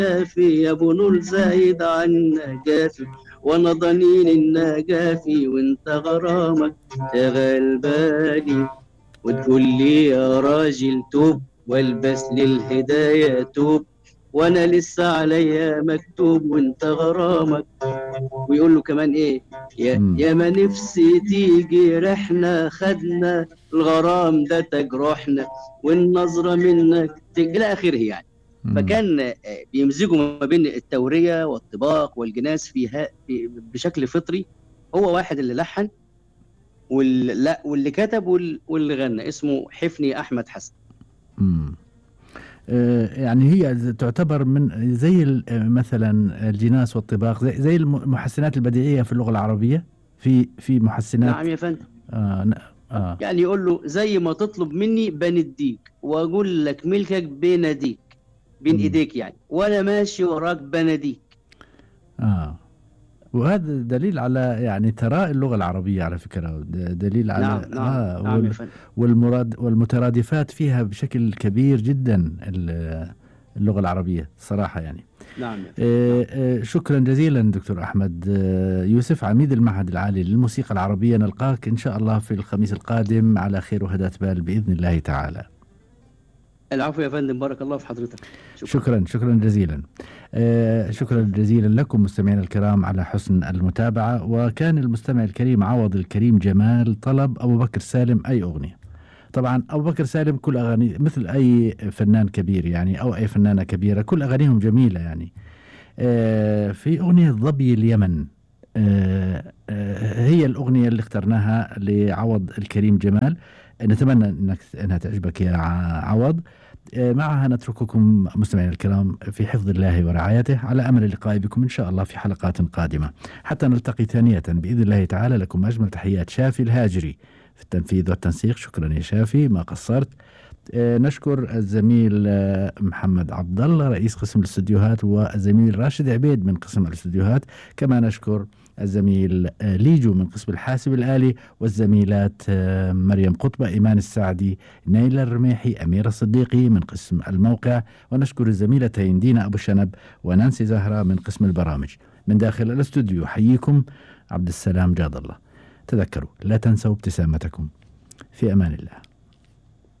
جافي يا ابو نور زايد عنا جافي وانا ضنين النجافي وانت غرامك شغال بالي وتقول لي يا راجل توب والبس للهداية توب وانا لسه عليا مكتوب وانت غرامك ويقول له كمان ايه يا, مم. يا ما نفسي تيجي رحنا خدنا الغرام ده تجرحنا والنظرة منك تج... الى اخره يعني مم. فكان آه، بيمزجوا ما بين التورية والطباق والجناس فيها في- بشكل فطري هو واحد اللي لحن وال... لا واللي كتب وال... واللي غنى اسمه حفني احمد حسن مم. آه، يعني هي ز- تعتبر من زي ال- آه، مثلا الجناس والطباق زي, زي الم- المحسنات البديعية في اللغة العربية في في محسنات نعم يا فندم آه ن- آه يعني يقول له زي ما تطلب مني بنديك واقول لك ملكك بيناديك بين مم. ايديك يعني وانا ماشي وراك بناديك آه وهذا دليل على يعني ثراء اللغة العربية على فكرة د- دليل على نعم نعم آه نعم يا وال- فندم والمراد والمترادفات فيها بشكل كبير جدا ال- اللغة العربية صراحة يعني نعم يا فندم آه، آه، شكرا جزيلا دكتور أحمد آه، يوسف عميد المعهد العالي للموسيقى العربية نلقاك إن شاء الله في الخميس القادم على خير وهداة بال بإذن الله تعالى العفو يا فندم بارك الله في حضرتك شكرا شكرا جزيلا آه، شكرا جزيلا لكم مستمعينا الكرام على حسن المتابعة وكان المستمع الكريم عوض الكريم جمال طلب أبو بكر سالم أي أغنية طبعا أبو بكر سالم كل أغاني مثل أي فنان كبير يعني أو أي فنانة كبيرة كل أغانيهم جميلة يعني آه، في أغنية ظبي اليمن آه، آه، هي الأغنية اللي اخترناها لعوض الكريم جمال نتمنى أنك أنها تعجبك يا ع- عوض آه، معها نترككم مستمعينا الكرام في حفظ الله ورعايته على امل اللقاء بكم ان شاء الله في حلقات قادمه حتى نلتقي ثانيه باذن الله تعالى لكم اجمل تحيات شافي الهاجري في التنفيذ والتنسيق شكرا يا شافي ما قصرت آه، نشكر الزميل آه، محمد عبد الله رئيس قسم الاستديوهات والزميل راشد عبيد من قسم الاستديوهات كما نشكر الزميل آه، ليجو من قسم الحاسب الآلي والزميلات آه، مريم قطبة إيمان السعدي نيلة الرميحي أميرة الصديقي من قسم الموقع ونشكر الزميلتين دينا أبو شنب ونانسي زهرة من قسم البرامج من داخل الاستوديو حييكم عبد السلام جاد الله تذكروا لا تنسوا ابتسامتكم في أمان الله